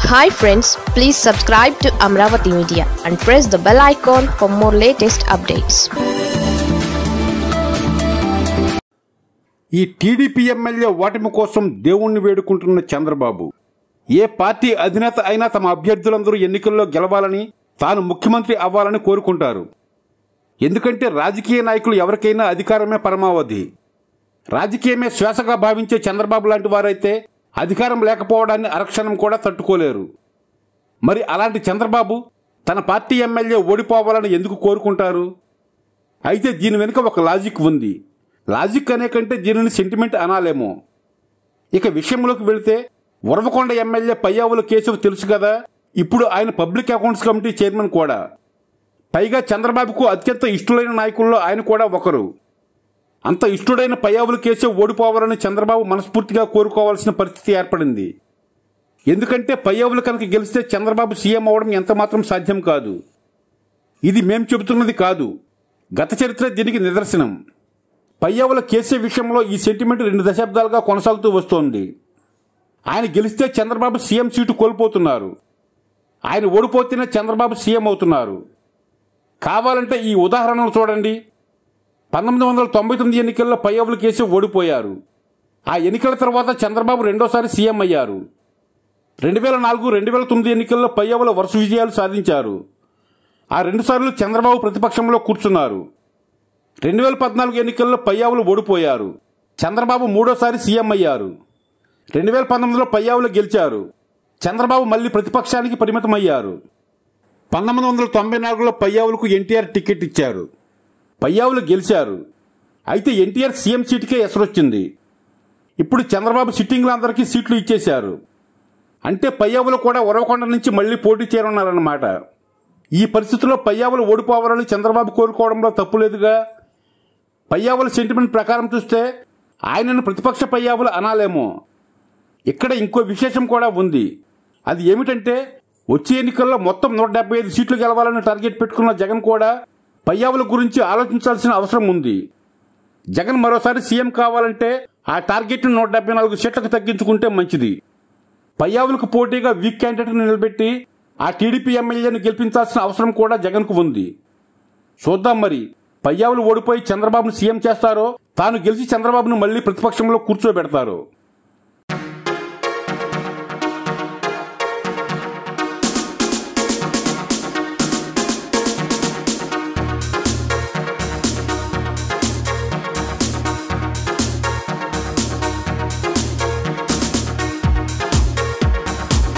hi friends please subscribe to Amaravati media and press the bell icon for more latest updates ఈ TDP MLA ఓటమి కోసం దేవుణ్ణి వేడుకుంటున్న చంద్రబాబు ఏ party అధినేత అయినా తమ అభ్యర్థులందరూ ఎన్నికల్లో గెలవాలని తాను ముఖ్యమంత్రి అవ్వాలని కోరుకుంటారు ఎందుకంటే రాజకీయ నాయకులు ఎవరికైనా అధికారమే పరమావధి రాజకీయమే శ్వాసగా భావించే చంద్రబాబు లాంటి వారైతే అధికారం లేకపోవడాన్ని అరక్షణం కూడా తట్టుకోలేరు మరి అలాంటి చంద్రబాబు తన పార్టీ ఎమ్మెల్యే ఓడిపోవాలని ఎందుకు కోరుకుంటారు అయితే దీని వెనుక ఒక లాజిక్ ఉంది లాజిక్ అనే కంటే దీనిని సెంటిమెంట్ అనాలేమో ఇక విషయంలోకి వెళితే ఉరవకొండ ఎమ్మెల్యే పయ్యావుల కేశవ్ తెలుసు కదా ఇప్పుడు ఆయన పబ్లిక్ అకౌంట్స్ కమిటీ చైర్మన్ కూడా పైగా చంద్రబాబుకు అత్యంత ఇష్టలైన నాయకుల్లో ఆయన కూడా ఒకరు అంత ఇష్టడైన పయ్యావుల కేశవ్ ఓడిపోవాలని చంద్రబాబు మనస్ఫూర్తిగా కోరుకోవాల్సిన పరిస్థితి ఏర్పడింది ఎందుకంటే పయ్యావులు కనుక గెలిస్తే చంద్రబాబు సీఎం అవడం ఎంతమాత్రం సాధ్యం కాదు ఇది మేం చెబుతున్నది కాదు గత చరిత్ర దీనికి నిదర్శనం పయ్యావుల కేసే విషయంలో ఈ సెంటిమెంట్ రెండు దశాబ్దాలుగా కొనసాగుతూ వస్తోంది ఆయన గెలిస్తే చంద్రబాబు సీఎం సీటు కోల్పోతున్నారు ఆయన ఓడిపోతేనే చంద్రబాబు సీఎం అవుతున్నారు కావాలంటే ఈ ఉదాహరణలు చూడండి పంతొమ్మిది వందల తొంభై తొమ్మిది ఎన్నికల్లో పయ్యవులు కేసు ఓడిపోయారు ఆ ఎన్నికల తర్వాత చంద్రబాబు రెండోసారి సీఎం అయ్యారు రెండు వేల నాలుగు రెండు వేల తొమ్మిది ఎన్నికల్లో పయ్యవుల వరుస విజయాలు సాధించారు ఆ రెండుసార్లు చంద్రబాబు ప్రతిపక్షంలో కూర్చున్నారు రెండు వేల పద్నాలుగు ఎన్నికల్లో పయ్యావులు ఓడిపోయారు చంద్రబాబు మూడోసారి సీఎం అయ్యారు రెండు వేల పంతొమ్మిదిలో పయ్యావులు గెలిచారు చంద్రబాబు మళ్ళీ ప్రతిపక్షానికి పరిమితమయ్యారు పంతొమ్మిది వందల తొంభై నాలుగులో పయ్యావులకు ఎన్టీఆర్ టికెట్ ఇచ్చారు పయ్యావులు గెలిచారు అయితే ఎన్టీఆర్ సీఎం సీటుకే ఎసరొచ్చింది ఇప్పుడు చంద్రబాబు సిట్టింగ్లందరికీ సీట్లు ఇచ్చేశారు అంటే పయ్యావులు కూడా ఉరవకొండ నుంచి మళ్ళీ పోటీ చేయనున్నారన్నమాట ఈ పరిస్థితిలో పయ్యావులు ఓడిపోవాలని చంద్రబాబు కోరుకోవడంలో తప్పులేదుగా పయ్యావుల సెంటిమెంట్ ప్రకారం చూస్తే ఆయనను ప్రతిపక్ష పయ్యావులు అనాలేమో ఇక్కడ ఇంకో విశేషం కూడా ఉంది అది ఏమిటంటే వచ్చే ఎన్నికల్లో మొత్తం నూట డెబ్బై ఐదు సీట్లు గెలవాలని టార్గెట్ పెట్టుకున్న జగన్ కూడా పయ్యావుల గురించి ఆలోచించాల్సిన అవసరం ఉంది జగన్ మరోసారి సీఎం కావాలంటే ఆ టార్గెట్ను నూట డెబ్బై నాలుగు సీట్లకు తగ్గించుకుంటే మంచిది పయ్యావులకు పోటీగా వీక్ క్యాండిడేట్ను నిలబెట్టి ఆ టీడీపీ ఎమ్మెల్యేను గెలిపించాల్సిన అవసరం కూడా జగన్కు ఉంది చూద్దాం మరి పయ్యావులు ఓడిపోయి చంద్రబాబును సీఎం చేస్తారో తాను గెలిచి చంద్రబాబును మళ్లీ ప్రతిపక్షంలో కూర్చోబెడతారో